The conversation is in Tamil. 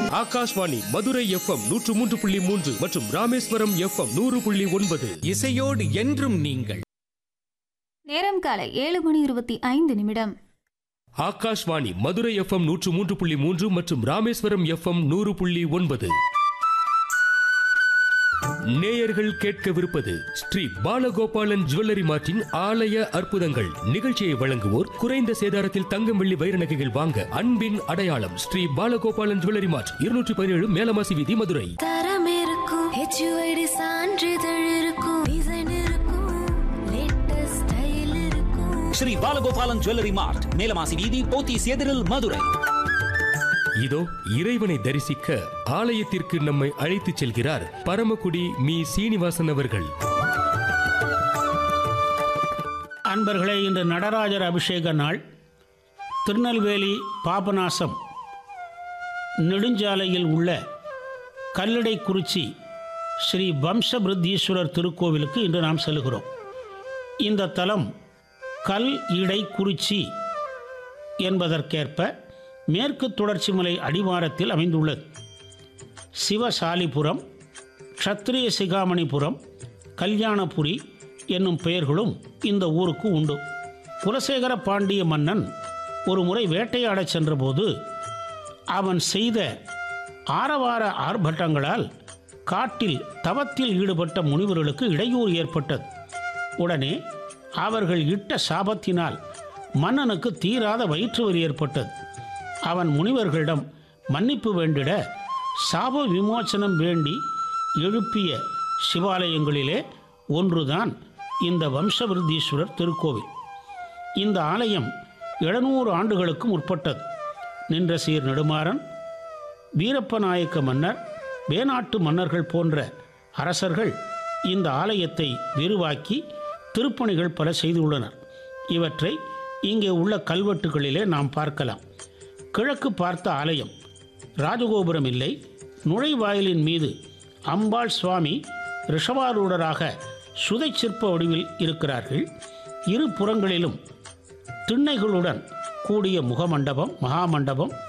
ஆகாஷ்வாணி மதுரை எஃப்எம் நூற்று மூன்று புள்ளி மூன்று மற்றும் ராமேஸ்வரம் எஃப்எம் நூறு புள்ளி ஒன்பது இசையோடு என்றும் நீங்கள் நேரம் காலை ஏழு மணி இருபத்தி ஐந்து நிமிடம் ஆகாஷ்வாணி மதுரை எஃப்எம் நூற்று மூன்று புள்ளி மூன்று மற்றும் ராமேஸ்வரம் எஃப்எம் நூறு புள்ளி ஒன்பது நேயர்கள் கேட்கவிருப்பது ஸ்ரீ பாலகோபாலன் ஜுவல்லரி மார்ட்டின் ஆலய அற்புதங்கள் நிகழ்ச்சியை வழங்குவோர் குறைந்த சேதாரத்தில் தங்கம் வெள்ளி வைர நகைகள் வாங்க அன்பின் அடையாளம் ஸ்ரீ பாலகோபாலன் ஜுவல்லரி மார்ட் இருநூற்றி பதினேழு மேலமாசி வீதி மதுரை தரம் இருக்கும் ஹெச்யூஐடி சான்றிதழ் இருக்கும் டிசைன் இருக்கும் லேட்டஸ்ட் ஸ்டைல் இருக்கும் ஸ்ரீ பாலகோபாலன் ஜுவல்லரி மார்ட் மேலமாசி வீதி போத்தீஸ் எதிரில் மதுரை இதோ இறைவனை தரிசிக்க ஆலயத்திற்கு நம்மை அழைத்துச் செல்கிறார் பரமக்குடி மீ சீனிவாசன் அவர்கள் அன்பர்களே இன்று நடராஜர் அபிஷேக நாள் திருநெல்வேலி பாபநாசம் நெடுஞ்சாலையில் உள்ள கல்லடைக்குறிச்சி ஸ்ரீ வம்சபிருத்தீஸ்வரர் திருக்கோவிலுக்கு இன்று நாம் செல்கிறோம் இந்த தலம் கல் இடை குறிச்சி என்பதற்கேற்ப மேற்கு தொடர்ச்சி மலை அடிவாரத்தில் அமைந்துள்ளது சிவசாலிபுரம் க்ஷத்ரிய சிகாமணிபுரம் கல்யாணபுரி என்னும் பெயர்களும் இந்த ஊருக்கு உண்டு குலசேகர பாண்டிய மன்னன் ஒரு முறை வேட்டையாடச் சென்றபோது அவன் செய்த ஆரவார ஆர்ப்பட்டங்களால் காட்டில் தவத்தில் ஈடுபட்ட முனிவர்களுக்கு இடையூறு ஏற்பட்டது உடனே அவர்கள் இட்ட சாபத்தினால் மன்னனுக்கு தீராத வயிற்று வலி ஏற்பட்டது அவன் முனிவர்களிடம் மன்னிப்பு வேண்டிட சாப விமோசனம் வேண்டி எழுப்பிய சிவாலயங்களிலே ஒன்றுதான் இந்த வம்சவிருத்தீஸ்வரர் திருக்கோவில் இந்த ஆலயம் எழுநூறு ஆண்டுகளுக்கு முற்பட்டது நின்ற சீர் நெடுமாறன் வீரப்ப நாயக்க மன்னர் வேணாட்டு மன்னர்கள் போன்ற அரசர்கள் இந்த ஆலயத்தை விரிவாக்கி திருப்பணிகள் பல செய்துள்ளனர் இவற்றை இங்கே உள்ள கல்வெட்டுகளிலே நாம் பார்க்கலாம் கிழக்கு பார்த்த ஆலயம் ராஜகோபுரம் இல்லை நுழைவாயிலின் மீது அம்பாள் சுவாமி ரிஷபாரூடராக சுதை சிற்ப வடிவில் இருக்கிறார்கள் இரு புறங்களிலும் திண்ணைகளுடன் கூடிய முகமண்டபம் மகாமண்டபம்